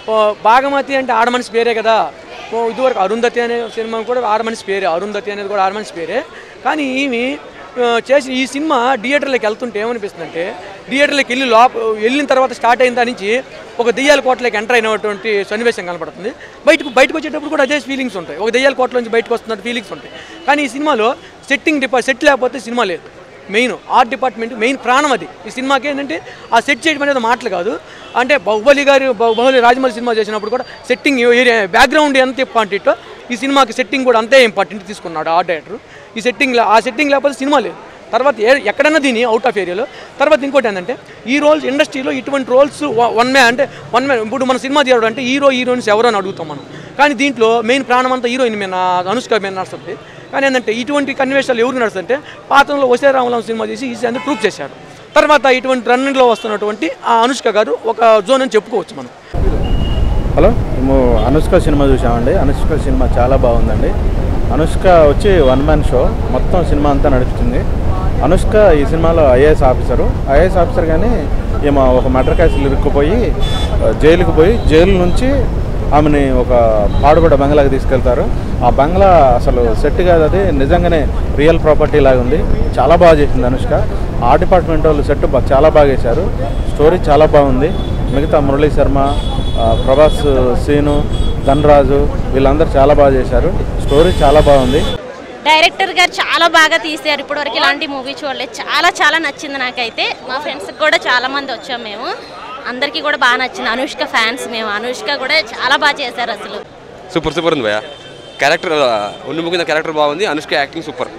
ఓ, భాగమతి అంటే ఆడమనిషి పేరే కదా ఓ, ఇదివరకు అరుంధతి అనే సినిమా కూడా ఆడమనిషి పేరే అరుంధతి అనేది కూడా ఆడమనిషి పేరే కానీ ఈమె ఆ, చేసి ఈ సినిమా థియేటర్లోకి వెళ్తుంటే ఏమనిపిస్తుందంటే థియేటర్లోకి వెళ్ళి లోప వెళ్ళిన తర్వాత స్టార్ట్ అయిన దాని నుంచి ఒక దెయ్యాల కోటలోకి ఎంటర్ అయినటువంటి సన్నివేశం కనపడుతుంది బయటకు బయటకు వచ్చేటప్పుడు కూడా అదే ఫీలింగ్స్ ఉంటాయి ఒక దెయ్యాల కోటలో నుంచి బయటకు వస్తున్నట్టు ఫీలింగ్స్ ఉంటాయి కానీ ఈ సినిమాలో సెట్టింగ్ డిపా సెట్ లేకపోతే సినిమా లేదు మెయిన్ ఆర్ట్ డిపార్ట్మెంట్ మెయిన్ ప్రాణం అది ఈ సినిమాకి ఏంటంటే ఆ సెట్ చేయడం అనేది మాటలు కాదు అంటే బాహుబలి గారు బాహు- బాహుబలి రాజమౌళి సినిమా చేసినప్పుడు కూడా సెట్టింగ్ ఏరియా బ్యాక్గ్రౌండ్ ఎంత ఇంపార్టెంట్ ఈ సినిమాకి సెట్టింగ్ కూడా అంతే ఇంపార్టెంట్ తీసుకున్నాడు ఆ డైరెక్టర్ ఈ సెట్టింగ్ ఆ సెట్టింగ్ లేకపోతే సినిమా లేదు తర్వాత ఏ- ఎక్కడన్నా దీని అవుట్ ఆఫ్ ఏరియాలో తర్వాత ఇంకోటి ఏంటంటే ఈ రోల్స్ ఇండస్ట్రీలో ఇటువంటి రోల్స్ వన్ మ్యాన్ అంటే వన్ మ్యాన్ ఇప్పుడు మన సినిమా తీయడం అంటే హీరో హీరోయిన్స్ ఎవరో అని అడుగుతాం మనం కానీ దీంట్లో మెయిన్ ప్రాణం అంతా హీరోయిన్ మీద అనుష్క మీద నడుస్తుంది కానీ ఏంటంటే ఇటువంటి కన్వేషాలు ఎవరికి నడుస్తుంటే పాతంలో వసే రామలం సినిమా చేసి ఈజీ అని ప్రూవ్ చేశారు తర్వాత ఇటువంటి రన్నింగ్లో వస్తున్నటువంటి ఆ అనుష్క గారు ఒక జోన్ అని చెప్పుకోవచ్చు మనం హలో మేము అనుష్క సినిమా చూసామండి అనుష్క సినిమా చాలా బాగుందండి అనుష్క వచ్చి వన్ మ్యాన్ షో మొత్తం సినిమా అంతా నడుపుతుంది అనుష్క ఈ సినిమాలో ఐఏఎస్ ఆఫీసరు ఐఏఎస్ ఆఫీసర్ కానీ ఈమె ఒక మర్డర్ కేసులు ఇరుక్కుపోయి ఆ, జైలుకి పోయి జైలు నుంచి ఆమెని ఒక పాడుబడ్డ బంగ్లాకి తీసుకెళ్తారు ఆ బంగ్లా అసలు సెట్ కాదు అది నిజంగానే రియల్ ప్రాపర్టీ లాగా ఉంది చాలా బాగా చేసింది అనుష్క ఆ డిపార్ట్మెంట్ వాళ్ళు సెట్ బా- చాలా బాగా వేశారు స్టోరీ చాలా బాగుంది మిగతా మురళీ శర్మ ఆ, ప్రభాస్ సీను ధనరాజు వీళ్ళందరూ చాలా బాగా చేశారు స్టోరీ చాలా బాగుంది డైరెక్టర్ గారు చాలా బాగా తీశారు ఇప్పటివరకు ఇలాంటి మూవీ చూడలేదు చాలా చాలా నచ్చింది నాకైతే మా ఫ్రెండ్స్కి కూడా చాలా మంది వచ్చాం మేము అందరికీ కూడా బాగా నచ్చింది అనుష్క ఫ్యాన్స్ మేము అనుష్క కూడా చాలా బాగా చేశారు అసలు సూపర్ సూపర్ ఉంది భయ క్యారెక్టర్ ఉండి ముగిన క్యారెక్టర్ బాగుంది అనుష్క యాక్టింగ్ సూపర్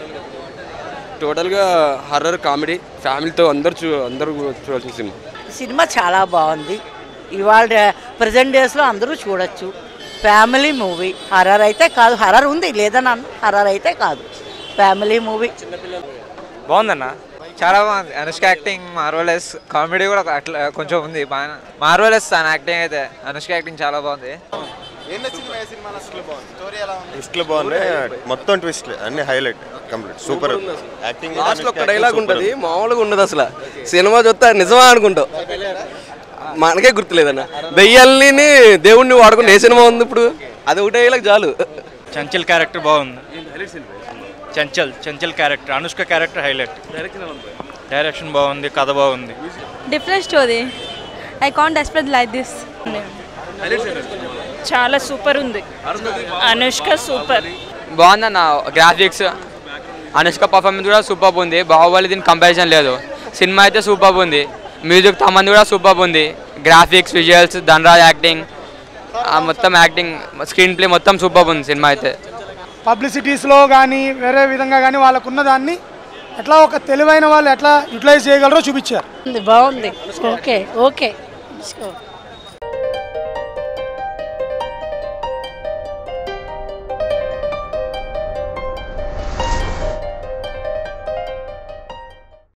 టోటల్గా హర్రర్ కామెడీ ఫ్యామిలీతో అందరు చూ అందరూ చూడాల్సిన సినిమా సినిమా చాలా బాగుంది ఇవాళ ప్రజెంట్ డేస్లో అందరూ చూడొచ్చు ఫ్యామిలీ మూవీ హర్రర్ అయితే కాదు హర్రర్ ఉంది లేదని అన్న హర్రర్ అయితే కాదు ఫ్యామిలీ మూవీ బాగుందన్న చాలా బాగుంది అనుష్క యాక్టింగ్ మార్వలెస్ కామెడీ కూడా అట్లా కొంచెం ఉంది బాగా మార్వలెస్ తన యాక్టింగ్ అయితే అనుష్క యాక్టింగ్ చాలా బాగుంది ట్విస్ట్లు బాగున్నాయి మొత్తం ట్విస్ట్లు అన్ని హైలైట్ కంప్లీట్ సూపర్ యాక్టింగ్ లాస్ట్లో ఒక డైలాగ్ ఉంటుంది మామూలుగా ఉండదు అసలు సినిమా చూస్తే నిజమా అనుకుంటావు మనకే గుర్తులేదన్న దెయ్యాలని దేవుణ్ణి వాడుకుని ఏ సినిమా ఉంది ఇప్పుడు అది ఒక డైలాగ్ చాలు చంచల్ క్యారెక్టర్ బాగుంది Chanchal Chanchal character Anushka character highlight direction బాగుంది కథ బాగుంది different story I can't express like this చాలా సూపర్ ఉంది అనుష్క సూపర్ బాగుందన్న గ్రాఫిక్స్ అనుష్క పర్ఫార్మెన్స్ కూడా సూపర్ ఉంది బాహుబలి దీనికి కంపారిజన్ లేదు సినిమా అయితే సూపర్ ఉంది మ్యూజిక్ తమంది కూడా సూపర్ ఉంది గ్రాఫిక్స్ విజువల్స్ ధనరాజ్ యాక్టింగ్ మొత్తం యాక్టింగ్ స్క్రీన్ ప్లే మొత్తం సూపర్ ఉంది సినిమా అయితే పబ్లిసిటీస్లో కానీ వేరే విధంగా కానీ వాళ్ళకున్న దాన్ని ఎట్లా ఒక తెలివైన వాళ్ళు ఎట్లా యూటిలైజ్ చేయగలరో చూపించారు బాగుంది ఓకే ఓకే